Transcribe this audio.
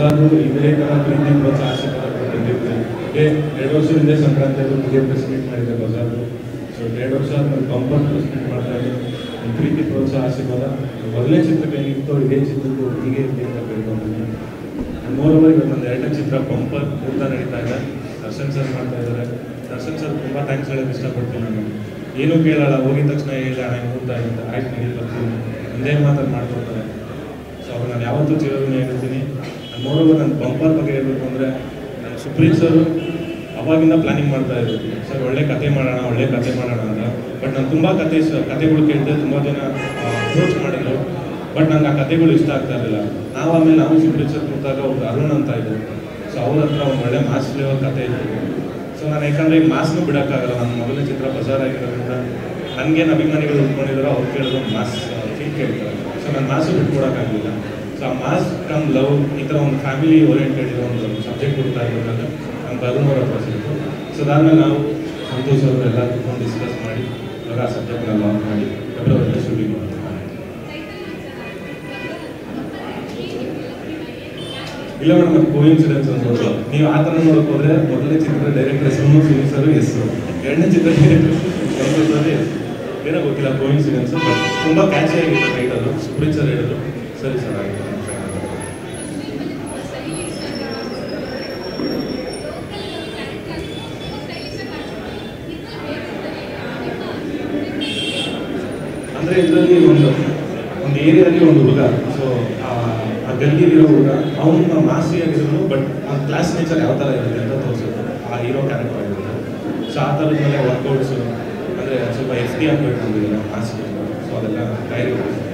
ಬಜಾರು ಇದೇ ಥರ ಪ್ರೀತಿ ಪ್ರೋತ್ಸಾಹ ಆಶೀರ್ವಾದ ಬಂದಿರ್ತೀನಿ ಏ ಎರಡು ವರ್ಷದ ಹಿಂದೆ ಸಂಕ್ರಾಂತಿ ಅದು ಪುಜೆ ಪ್ರೆಸ್ ಮೀಟ್ ಮಾಡಿದೆ ಬಜಾರು ಸೊ ಎರಡು ವರ್ಷ ಆದ್ಮೇಲೆ ಬಂಪರ್ ಪ್ರೆಸ್ ಮೀಟ್ ಮಾಡ್ತಾ ಇದ್ದೆ ಒಂದು ಪ್ರೀತಿ ಪ್ರೋತ್ಸಾಹ ಆಶೀರ್ವಾದ ಮೊದಲನೇ ಚಿತ್ರಕ್ಕೆ ಹೇಗಿತ್ತು ಇದೇ ಚಿತ್ರಕ್ಕೂ ಹೀಗೆ ಇರಲಿ ಅಂತ ಕೇಳ್ಕೊಂಡಿದ್ದೀನಿ ಮೂರವರೆ ಇವತ್ತು ಒಂದು ಎರಡನೇ ಚಿತ್ರ ಬಂಪರ್ ಮುಹೂರ್ತ ನಡೀತಾ ಇದೆ ದರ್ಶನ್ ಸರ್ ಮಾಡ್ತಾ ಇದ್ದಾರೆ ದರ್ಶನ್ ಸರ್ ತುಂಬ ಥ್ಯಾಂಕ್ಸ್ ಹೇಳೋಕೆ ಇಷ್ಟಪಡ್ತೀನಿ ನಾನು ಏನೂ ಕೇಳಲ್ಲ ಹೋಗಿದ ತಕ್ಷಣ ಹೇಳಿ ಹಣ ಮುಹೂರ್ತ ಆಗುತ್ತೆ ಆಯ್ತು ನಡೀಲಿ ಬರ್ತೀನಿ ಒಂದೇ ಮಾತಲ್ಲಿ ಮಾಡ್ಕೊಡ್ತಾರೆ ಸೊ ಅವ್ರು ನಾನು ಯಾವತ್ತೂ ಚಿರಋಣಿ ಹೇಳ್ತೀನಿ ನಾನು ನೋಡುವ ನನ್ನ ಬಂಪರ್ ಬಗ್ಗೆ ಹೇಳ್ಬೇಕು ಅಂದರೆ ನಾನು ಸುಪ್ರೀತ್ ಸರ್ ಅವಾಗಿಂದ ಪ್ಲಾನಿಂಗ್ ಮಾಡ್ತಾ ಇದ್ರು ಸರ್ ಒಳ್ಳೆ ಕತೆ ಮಾಡೋಣ ಒಳ್ಳೆ ಕತೆ ಮಾಡೋಣ ಅಂತ ಬಟ್ ನಾನು ತುಂಬ ಕತೆ ಸ- ಕತೆಗಳು ಕೇಳಿದೆ ತುಂಬ ಜನ ಅಪ್ರೋಚ್ ಮಾಡಿದ್ರು ಬಟ್ ನಂಗೆ ಆ ಕತೆಗಳು ಇಷ್ಟ ಆಗ್ತಾ ಇರಲಿಲ್ಲ ನಾವು ಆಮೇಲೆ ನಾವು ಸುಪ್ರೀತ್ ಸರ್ ಕೂತಾಗ ಒಬ್ರು ಅರುಣ್ ಅಂತ ಇದ್ರು ಸೊ ಅವ್ರ ಹತ್ರ ಒಂದು ಒಳ್ಳೆ ಮಾಸ್ ಫ್ಲೇವರ್ ಕತೆ ಇತ್ತು ಸೊ ನಾನು ಯಾಕಂದರೆ ಈ ಮಾಸ್ನು ಬಿಡೋಕ್ಕಾಗಲ್ಲ ನನ್ನ ಮೊದಲನೇ ಚಿತ್ರ ಬಜಾರ್ ಆಗಿರೋದ್ರಿಂದ ನನಗೇನು ಅಭಿಮಾನಿಗಳು ಉಳ್ಕೊಂಡಿದ್ರು ಅವ್ರು ಕೇಳಿದ್ರು ಮಾಸ್ ಫೀಲ್ ಕೇಳ್ತಾರೆ ಸೊ ನಾನು ಮಾಸು ಬಿಟ್ಕೊಡೋಕ್ಕಾಗಲಿಲ್ಲ ಸೊ ಆ ಮಾಸ್ ಕಮ್ ಲವ್ ಈ ಥರ ಒಂದು ಫ್ಯಾಮಿಲಿ ಓರಿಯೆಂಟೆಡ್ ಇರೋ ಒಂದು ಸಬ್ಜೆಕ್ಟ್ ಹುಡ್ತಾ ಇರಬೇಕಾದ್ರೆ ನಮ್ಮ ಅರುಣ್ ಅವ್ರ ಹತ್ರ ಸಿಕ್ತು ಸೊ ಅದಾದಮೇಲೆ ನಾವು ಸಂತೋಷ್ ಅವರು ಎಲ್ಲ ಕುತ್ಕೊಂಡು ಡಿಸ್ಕಸ್ ಮಾಡಿ ಇವಾಗ ಆ ಸಬ್ಜೆಕ್ಟ್ನ ಲಾಂಚ್ ಮಾಡಿ ಫೆಬ್ರವರಿಯಲ್ಲಿ ಶೂಟಿಂಗ್ ಮಾಡ್ತೀವಿ ಇಲ್ಲ ಮೇಡಮ್ ಅದು ಕೋಇನ್ಸಿಡೆನ್ಸ್ ಅನ್ಬೋದು ನೀವು ಆ ಥರ ನೋಡಕ್ ಹೋದ್ರೆ ಮೊದಲನೇ ಚಿತ್ರ ಡೈರೆಕ್ಟರ್ ಹೆಸರು ಫಿನಿಸರು ಹೆಸರು ಎರಡನೇ ಚಿತ್ರ ಡೈರೆಕ್ಟರ್ ಎಸ್ ಏನೋ ಗೊತ್ತಿಲ್ಲ ಕೋಇನ್ಸಿಡೆನ್ಸ್ ಬಟ್ ತುಂಬ ಕ್ಯಾಚಿ ಆಗಿತ್ತು ಟೈಟಲು ಸುಪ್ರೀತ್ ಸರ್ ಹೇಳಿದ್ರು ಸರಿ ಸರ್ ಆಯಿತು ಅಂದರೆ ಇದರಲ್ಲಿ ಒಂದು ಒಂದು ಏರಿಯಾದಲ್ಲಿ ಒಂದು ಹುಡುಗ ಸೊ ಆ ಗಲ್ಲಿಲಿರೋ ಹುಡುಗ ಅವನು ಮಾಸಿ ಆಗಿರೋನು ಬಟ್ ಆ ಕ್ಲಾಸ್ ನೇಚರ್ ಯಾವ ಥರ ಇರುತ್ತೆ ಅಂತ ತೋರಿಸಿದ್ರು ಆ ಹೀರೋ ಕ್ಯಾರೆಕ್ಟರ್ ಆಗಿರುತ್ತೆ ಸೊ ಆ ಥರದ ಮೇಲೆ ವರ್ಕೌಟ್ಸು ಅಂದರೆ ಸ್ವಲ್ಪ ಎಫ್ ಡಿ ಹಾಕ್ಬೇಕು ಅಂದಿದ್ದಾರೆ ಮಾಸಿ ಸೊ ಅದೆಲ್ಲ ಡೈರಿ